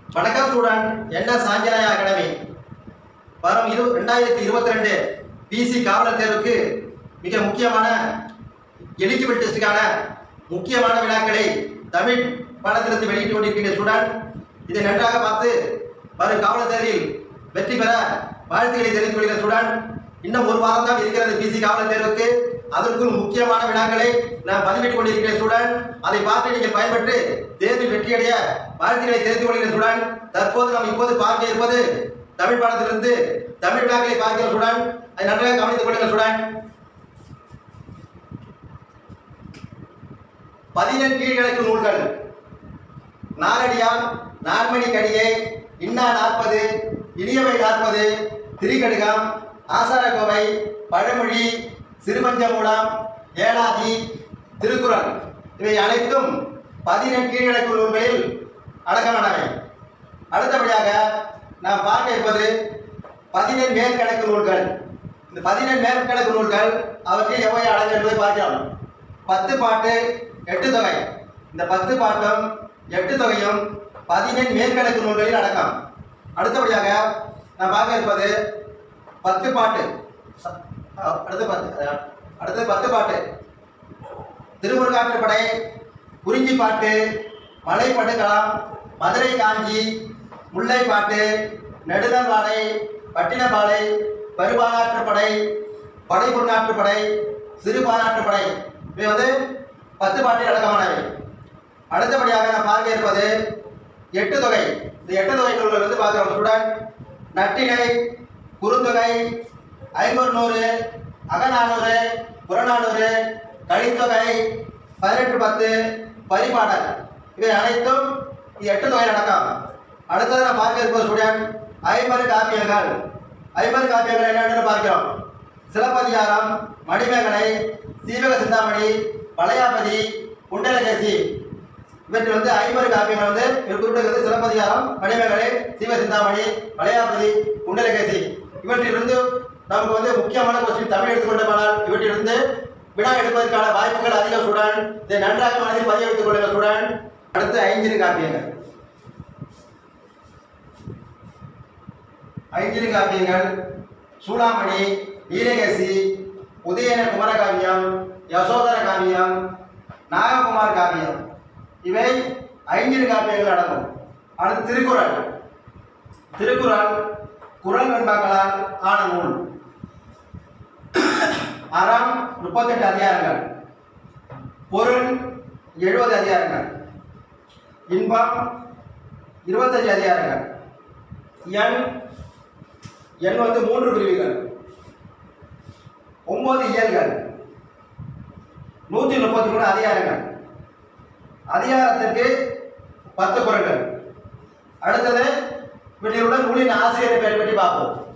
வணக்கம் ஸ்டூடெண்ட் என்ன சாஞ்சனாயா அகாடமி வரும் இரு ரெண்டாயிரத்தி இருபத்தி ரெண்டு பிசி காவலர் தேர்வுக்கு மிக முக்கியமான எலிஜிபிள் டெஸ்ட்டுக்கான முக்கியமான வினாக்களை தமிழ் பாடத்திலிருந்து வெளியிட்டு கொண்டிருக்கின்ற ஸ்டூடெண்ட் இதை நன்றாக பார்த்து வரும் காவலர் தேர்வில் வெற்றி பெற வாழ்த்துக்களை தெரிவித்துக் கொள்கிற ஸ்டூடெண்ட் இன்னும் ஒரு வாரம் தான் இருக்கிறது பிசி காவலர் தேர்வுக்கு அதற்குள் முக்கியமான வினாக்களை நான் பதிவிட்டுக் கொண்டிருக்கிறேன் ஸ்டூடெண்ட் அதை பார்த்து நீங்கள் பயன்பெற்று தேர்வில் வெற்றியடைய வாழ்த்துக்களை தெரிவித்துக் கொள்கிற ஸ்டூடெண்ட் தற்போது நாம் இப்போது பார்க்க இருப்பது தமிழ் பாடத்திலிருந்து தமிழ் வினாக்களை பார்க்கிற ஸ்டூடெண்ட் அதை நன்றாக கவனித்துக் கொள்ளுங்கள் ஸ்டூடெண்ட் பதினெண் கீழ்கிழக்கு நூல்கள் நாரடியார் நான்மணி கடிகை இன்னா நாற்பது இனியவை நாற்பது திரிகடுகம் ஆசாரகோவை பழமொழி சிறுபஞ்சமூலம் ஏனாதி திருக்குறள் இவை அனைத்தும் பதினெண் கீழ்கிழக்கு நூல்களில் அடக்கமானவை அடுத்தபடியாக நாம் பார்க்க இருப்பது பதினெண் மேற்கணக்கு நூல்கள் இந்த பதினெண் மேற்கணக்கு நூல்கள் அவற்றில் எவை அடங்கும் என்பதை பார்க்கிறோம் பத்து பாட்டு எட்டு தொகை இந்த பத்து பாட்டும் எட்டு தொகையும் பதினெண் மேற்கணக்கு நூல்களில் அடக்கம் அடுத்தபடியாக நான் பார்க்க இருப்பது பத்து பாட்டு ச- அஹ் அடுத்து பத்து அஹ் அடுத்தது பத்து பாட்டு திருமுருகாற்றுப்படை குறிஞ்சி பாட்டு மலை படுகளம் மதுரை காஞ்சி முல்லை பாட்டு நெடுநல்வாடை பட்டினப்பாலை பருபாலாற்றுப்படை படைபுண்ணாற்றுப்படை சிறுபாலாற்றுப்படை இவை வந்து பத்து பாட்டில் அடக்கமானவை அடுத்தபடியாக நாம் பார்க்க இருப்பது எட்டு தொகை இந்த எட்டு தொகை நூல்கள் வந்து பார்க்கிறோம் ஸ்டூடெண்ட் நட்டினை குறுந்தொகை ஐநூறு நூறு அகநானூறு புறநானூறு கலித்தொகை பதினெட்டு பத்து பரிபாடல் இவை அனைத்தும் இது எட்டு தொகை அடக்கம் அடுத்தது நான் பார்க்க இருப்பது ஸ்டூடெண்ட் ஐம்பது காப்பியங்கள் ஐம்பது காப்பியங்கள் என்னென்னு பார்க்கிறோம் சிலப்பதிகாரம் மணிமேகலை சீவக சிந்தாமணி வளையாபதி குண்டலகேசி இவற்றில் வந்து ஐம்பது காப்பியங்கள் வந்து இவர் குறிப்பிட்டிருக்கிறது சிலப்பதிகாரம் மணிமேகலை சீவ சிந்தாமணி வளையாபதி குண்டலகேசி இவற்றிலிருந்து நமக்கு வந்து முக்கியமான கொஸ்டின் தமிழ் எடுத்துக்கொண்டோமானால் இவற்றிலிருந்து வினா எடுப்பதற்கான வாய்ப்புகள் அதிகம் ஸ்டூடெண்ட் இதை நன்றாக மனதில் பதிய வைத்துக் கொள்ளுங்கள் ஸ்டூடெண்ட் அடுத்து ஐஞ்சிறு காப்பியங்கள் ஐஞ்சிறு காப்பியங்கள் சூடாமணி நீலகேசி உதயன குமரகாவியம் யசோதர காவியம் நாககுமார் காவியம் இவை ஐஞ்சிறு காப்பியங்கள் அடங்கும் அடுத்து திருக்குறள் திருக்குறள் குறள் வெண்பாக்களால் ஆன நூல் அறம் முப்பத்தெட்டு அதிகாரங்கள் பொருள் எழுபது அதிகாரங்கள் இன்பம் இருபத்தஞ்சு அதிகாரங்கள் எண் எண் வந்து மூன்று பிரிவுகள் ஒன்பது இயல்கள் நூற்றி முப்பத்தி மூணு அதிகாரங்கள் அதிகாரத்திற்கு பத்து குரல்கள் அடுத்தது இவற்றில் உள்ள நூலின் ஆசிரியரை பெயர் பற்றி பார்ப்போம்